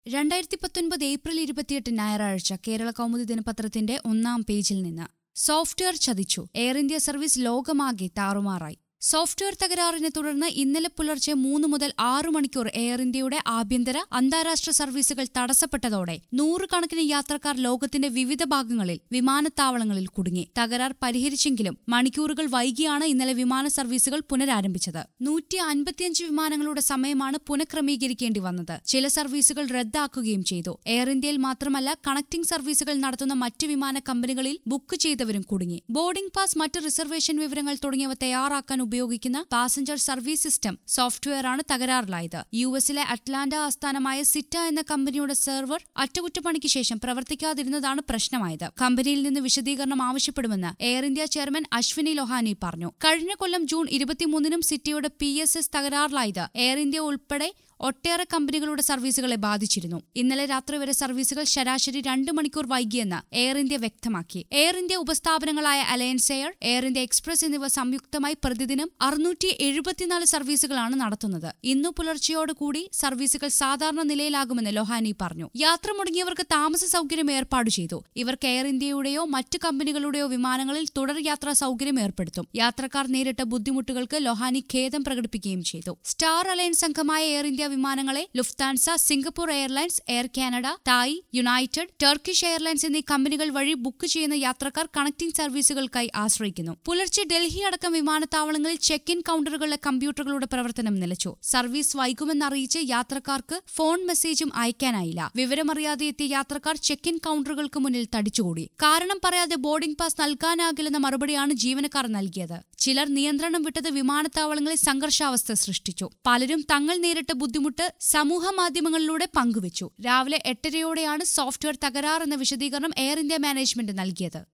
രണ്ടായിരത്തി പത്തൊൻപത് ഏപ്രിൽ ഇരുപത്തിയെട്ട് ഞായറാഴ്ച കേരള കൗമുദി ദിനപത്രത്തിന്റെ ഒന്നാം പേജിൽ നിന്ന് സോഫ്റ്റ്വെയർ ചതിച്ചു എയർ ഇന്ത്യ സർവീസ് ലോകമാകെ താറുമാറായി സോഫ്റ്റ്വെയർ തകരാറിനെ തുടർന്ന് ഇന്നലെ പുലർച്ചെ മൂന്ന് മുതൽ ആറു മണിക്കൂർ എയർ ഇന്ത്യയുടെ ആഭ്യന്തര അന്താരാഷ്ട്ര സർവീസുകൾ തടസ്സപ്പെട്ടതോടെ നൂറുകണക്കിന് യാത്രക്കാർ ലോകത്തിന്റെ വിവിധ ഭാഗങ്ങളിൽ വിമാനത്താവളങ്ങളിൽ കുടുങ്ങി തകരാർ പരിഹരിച്ചെങ്കിലും മണിക്കൂറുകൾ വൈകിയാണ് ഇന്നലെ വിമാന സർവീസുകൾ പുനരാരംഭിച്ചത് നൂറ്റി അൻപത്തിയഞ്ച് വിമാനങ്ങളുടെ സമയമാണ് പുനഃക്രമീകരിക്കേണ്ടി വന്നത് ചില സർവീസുകൾ റദ്ദാക്കുകയും ചെയ്തു എയർ ഇന്ത്യയിൽ മാത്രമല്ല കണക്ടിംഗ് സർവീസുകൾ നടത്തുന്ന മറ്റ് വിമാന കമ്പനികളിൽ ബുക്ക് ചെയ്തവരും കുടുങ്ങി ബോർഡിംഗ് പാസ് മറ്റ് റിസർവേഷൻ വിവരങ്ങൾ തുടങ്ങിയവ തയ്യാറാക്കാൻ ഉപയോഗിക്കുന്ന പാസഞ്ചർ സർവീസ് സിസ്റ്റം സോഫ്റ്റ്വെയറാണ് തകരാറിലായത് യു എസിലെ അറ്റ്ലാന്റ ആസ്ഥാനമായ സിറ്റ എന്ന കമ്പനിയുടെ സെർവർ അറ്റകുറ്റപ്പണിക്ക് ശേഷം പ്രവർത്തിക്കാതിരുന്നതാണ് പ്രശ്നമായത് കമ്പനിയിൽ നിന്ന് വിശദീകരണം ആവശ്യപ്പെടുമെന്ന് Air India chairman Ashwani Lohani പറഞ്ഞു കഴിഞ്ഞ കൊല്ലം ജൂൺ ഇരുപത്തിമൂന്നിനും സിറ്റിയുടെ പി എസ് എസ് തകരാറിലായത് എയർ ഇന്ത്യ ഉൾപ്പെടെ ഒട്ടേറെ കമ്പനികളുടെ സർവീസുകളെ ബാധിച്ചിരുന്നു ഇന്നലെ രാത്രി വരെ സർവീസുകൾ ശരാശരി രണ്ട് മണിക്കൂർ വൈകിയെന്ന് എയർ ഇന്ത്യ വ്യക്തമാക്കി എയർ ഇന്ത്യ ഉപസ്ഥാപനങ്ങളായ Alliance Air Air India Express എന്നിവ സംയുക്തമായി പ്രതിദിനം അറുന്നൂറ്റി എഴുപത്തിനാല് സർവീസുകളാണ് നടത്തുന്നത് ഇന്നു പുലർച്ചെയോടുകൂടി സർവീസുകൾ സാധാരണ നിലയിലാകുമെന്ന് ലൊഹാനി പറഞ്ഞു യാത്ര മുടങ്ങിയവർക്ക് താമസ സൗകര്യം ഏർപ്പാട് ചെയ്തു ഇവർക്ക് എയർ ഇന്ത്യയുടെയോ മറ്റു കമ്പനികളുടെയോ വിമാനങ്ങളിൽ തുടർ യാത്രാ സൗകര്യം ഏർപ്പെടുത്തും യാത്രക്കാർ നേരിട്ട ബുദ്ധിമുട്ടുകൾക്ക് ലൊഹാനി ഖേദം പ്രകടിപ്പിക്കുകയും ചെയ്തു സ്റ്റാർ അലയൻസ് അംഗമായ എയർ ഇന്ത്യ വിമാനങ്ങളെ Lufthansa Singapore Airlines Air Canada Thai United Turkish Airlines എന്നീ കമ്പനികൾ വഴി ബുക്ക് ചെയ്യുന്ന യാത്രക്കാർ കണക്ടിംഗ് സർവീസുകൾക്കായി ആശ്രയിക്കുന്നു പുലർച്ചെ ഡൽഹി അടക്കം വിമാനത്താവളങ്ങളിൽ ചെക്ക് ഇൻ കൌണ്ടറുകളിലെ കമ്പ്യൂട്ടറുകളുടെ പ്രവർത്തനം നിലച്ചു സർവീസ് വൈകുമെന്നറിയിച്ച് യാത്രക്കാർക്ക് ഫോൺ മെസ്സേജും അയക്കാനായില്ല വിവരമറിയാതെ എത്തിയ യാത്രക്കാർ ചെക്ക് ഇൻ കൌണ്ടറുകൾക്ക് മുന്നിൽ തടിച്ചുകൂടി കാരണം പറയാതെ ബോർഡിംഗ് പാസ് നൽകാനാകില്ലെന്ന മറുപടിയാണ് ജീവനക്കാർ നൽകിയത് ചിലർ നിയന്ത്രണം വിട്ടത് വിമാനത്താവളങ്ങളിൽ സംഘർഷാവസ്ഥ സൃഷ്ടിച്ചു പലരും തങ്ങൾ നേരിട്ട ബുദ്ധിമുട്ട് സമൂഹ മാധ്യമങ്ങളിലൂടെ പങ്കുവച്ചു രാവിലെ എട്ടരയോടെയാണ് സോഫ്റ്റ്വെയർ തകരാറെന്ന വിശദീകരണം എയർ ഇന്ത്യ മാനേജ്മെന്റ് നൽകിയത്